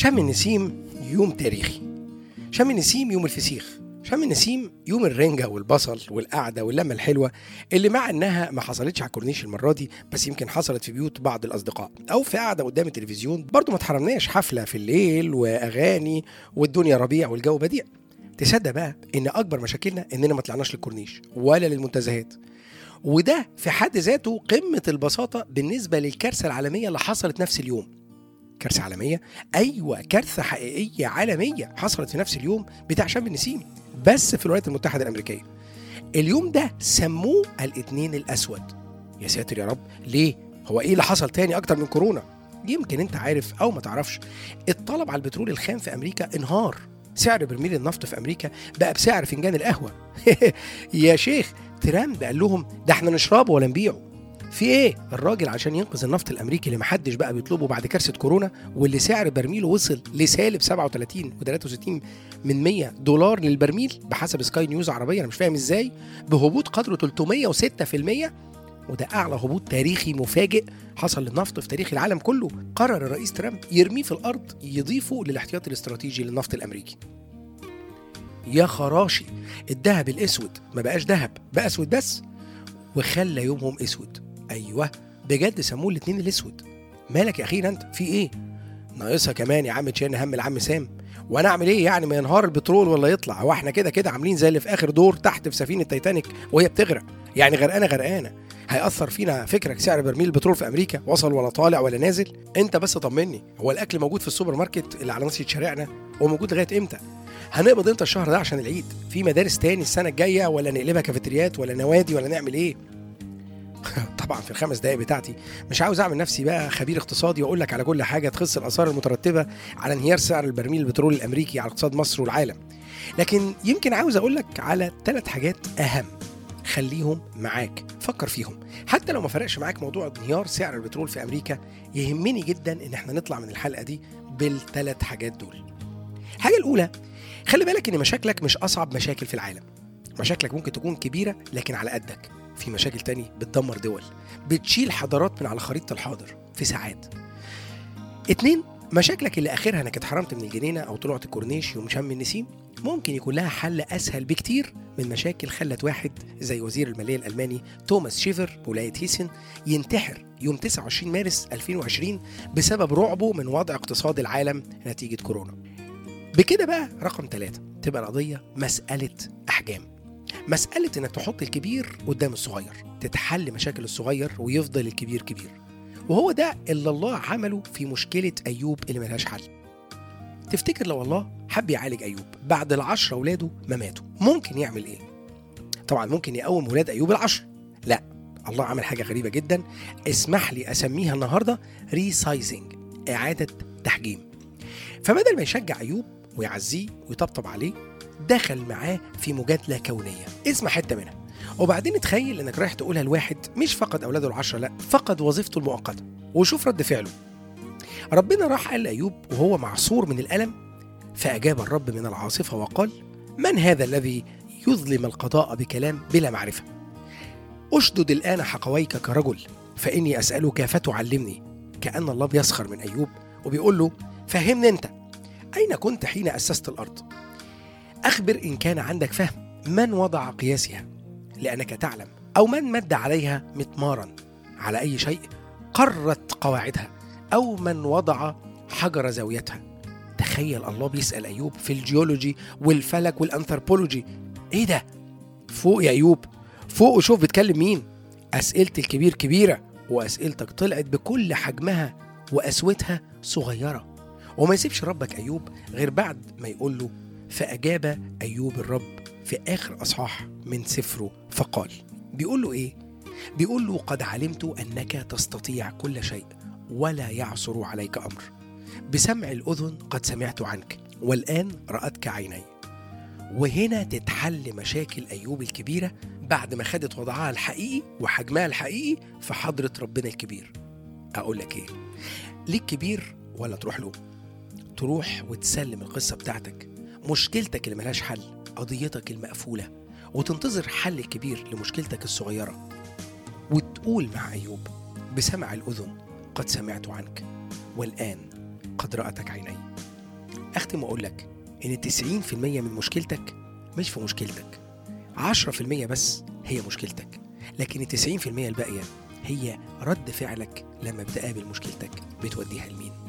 شم النسيم يوم تاريخي شم النسيم يوم الفسيخ شم النسيم يوم الرنجة والبصل والقعدة واللمة الحلوة اللي مع انها ما حصلتش على الكورنيش المرة دي بس يمكن حصلت في بيوت بعض الأصدقاء أو في قعدة قدام التلفزيون برضو ما اتحرمناش حفلة في الليل وأغاني والدنيا ربيع والجو بديع تصدق بقى ان اكبر مشاكلنا اننا ما طلعناش للكورنيش ولا للمنتزهات وده في حد ذاته قمة البساطة بالنسبة للكارثة العالمية اللي حصلت نفس اليوم كارثة عالمية؟ أيوة كارثة حقيقية عالمية حصلت في نفس اليوم بتاع شم النسيم بس في الولايات المتحدة الأمريكية اليوم ده سموه الاثنين الأسود يا ساتر يا رب ليه؟ هو إيه اللي حصل تاني أكتر من كورونا؟ يمكن أنت عارف أو ما تعرفش الطلب على البترول الخام في أمريكا انهار سعر برميل النفط في أمريكا بقى بسعر فنجان القهوة يا شيخ ترامب قال لهم ده احنا نشربه ولا نبيعه في ايه الراجل عشان ينقذ النفط الامريكي اللي محدش بقى بيطلبه بعد كارثه كورونا واللي سعر برميله وصل لسالب 37 و63 من 100 دولار للبرميل بحسب سكاي نيوز عربيه انا مش فاهم ازاي بهبوط قدره 306% وده اعلى هبوط تاريخي مفاجئ حصل للنفط في تاريخ العالم كله قرر الرئيس ترامب يرميه في الارض يضيفه للاحتياطي الاستراتيجي للنفط الامريكي يا خراشي الذهب الاسود ما بقاش ذهب بقى اسود بس وخلى يومهم اسود ايوه بجد سموه الاتنين الاسود مالك يا اخينا انت في ايه ناقصها كمان يا عم تشيل هم العم سام وانا اعمل ايه يعني ما ينهار البترول ولا يطلع هو احنا كده كده عاملين زي اللي في اخر دور تحت في سفينه تايتانيك وهي بتغرق يعني غرقانه غرقانه هيأثر فينا فكرك سعر برميل البترول في امريكا وصل ولا طالع ولا نازل انت بس طمني هو الاكل موجود في السوبر ماركت اللي على ناصيه شارعنا وموجود لغايه امتى هنقبض امتى الشهر ده عشان العيد في مدارس تاني السنه الجايه ولا نقلبها كافيتريات ولا نوادي ولا نعمل ايه طبعا في الخمس دقايق بتاعتي مش عاوز اعمل نفسي بقى خبير اقتصادي واقول لك على كل حاجه تخص الاثار المترتبه على انهيار سعر البرميل البترول الامريكي على اقتصاد مصر والعالم لكن يمكن عاوز اقول لك على ثلاث حاجات اهم خليهم معاك فكر فيهم حتى لو ما فرقش معاك موضوع انهيار سعر البترول في امريكا يهمني جدا ان احنا نطلع من الحلقه دي بالثلاث حاجات دول الحاجه الاولى خلي بالك ان مشاكلك مش اصعب مشاكل في العالم مشاكلك ممكن تكون كبيره لكن على قدك في مشاكل تاني بتدمر دول بتشيل حضارات من على خريطة الحاضر في ساعات اتنين مشاكلك اللي اخرها انك اتحرمت من الجنينه او طلعت الكورنيش يوم شم النسيم ممكن يكون لها حل اسهل بكتير من مشاكل خلت واحد زي وزير الماليه الالماني توماس شيفر بولايه هيسن ينتحر يوم 29 مارس 2020 بسبب رعبه من وضع اقتصاد العالم نتيجه كورونا. بكده بقى رقم ثلاثة تبقى القضيه مساله احجام. مسألة إنك تحط الكبير قدام الصغير تتحل مشاكل الصغير ويفضل الكبير كبير وهو ده اللي الله عمله في مشكلة أيوب اللي ملهاش حل تفتكر لو الله حب يعالج أيوب بعد العشرة ولاده ما ماتوا ممكن يعمل إيه؟ طبعا ممكن يقوم ولاد أيوب العشر لا الله عمل حاجة غريبة جدا اسمح لي أسميها النهاردة ريسايزنج إعادة تحجيم فبدل ما يشجع أيوب ويعزيه ويطبطب عليه دخل معاه في مجادله كونيه اسمع حته منها وبعدين تخيل انك رايح تقولها لواحد مش فقد اولاده العشره لا فقد وظيفته المؤقته وشوف رد فعله ربنا راح قال لايوب وهو معصور من الالم فاجاب الرب من العاصفه وقال من هذا الذي يظلم القضاء بكلام بلا معرفه اشدد الان حقويك كرجل فاني اسالك فتعلمني كان الله بيسخر من ايوب وبيقول له فهمني انت اين كنت حين اسست الارض أخبر إن كان عندك فهم من وضع قياسها لأنك تعلم أو من مد عليها مطمارا على أي شيء قرت قواعدها أو من وضع حجر زاويتها تخيل الله بيسأل أيوب في الجيولوجي والفلك والأنثروبولوجي إيه ده؟ فوق يا أيوب فوق وشوف بتكلم مين أسئلة الكبير كبيرة وأسئلتك طلعت بكل حجمها وقسوتها صغيرة وما يسيبش ربك أيوب غير بعد ما يقول له فأجاب أيوب الرب في آخر أصحاح من سفره فقال بيقول له إيه؟ بيقول له قد علمت أنك تستطيع كل شيء ولا يعصر عليك أمر بسمع الأذن قد سمعت عنك والآن رأتك عيني وهنا تتحل مشاكل أيوب الكبيرة بعد ما خدت وضعها الحقيقي وحجمها الحقيقي في حضرة ربنا الكبير أقول لك إيه ليك كبير ولا تروح له تروح وتسلم القصة بتاعتك مشكلتك اللي ملهاش حل قضيتك المقفولة وتنتظر حل الكبير لمشكلتك الصغيرة وتقول مع أيوب بسمع الأذن قد سمعت عنك والآن قد رأتك عيني أختم وأقول لك إن 90% من مشكلتك مش في مشكلتك 10% بس هي مشكلتك لكن ال 90% الباقية هي رد فعلك لما بتقابل مشكلتك بتوديها لمين